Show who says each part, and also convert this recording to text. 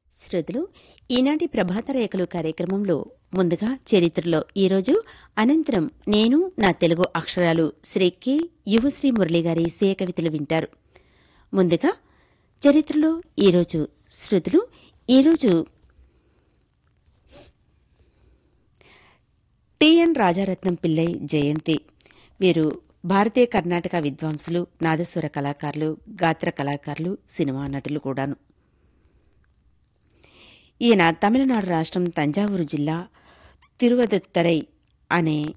Speaker 1: శ్రోతలు ఈనాటి ప్రభాత రేఖలు కార్యక్రమంలో ముందుగా చరిత్రలో ఈరోజు అనంతరం నేను నా తెలుగు అక్షరాలు శ్రీ కె యువశ్రీ మురళి గారి స్వీయ కవితలు వింటారు ముందుగా చరిత్రలో ఈరోజు శ్రుతులు ఈరోజు టిఎన్ రాజారత్నం పిల్లై జయంతి వీరు భారతీయ కర్ణాటక విద్వాంసులు నాదస్వర కళాకారులు గాత్ర కళాకారులు సినిమా నటులు కూడాను ఈయన తమిళనాడు రాష్ట్రం తంజావూరు జిల్లా తిరువదత్తరై అనే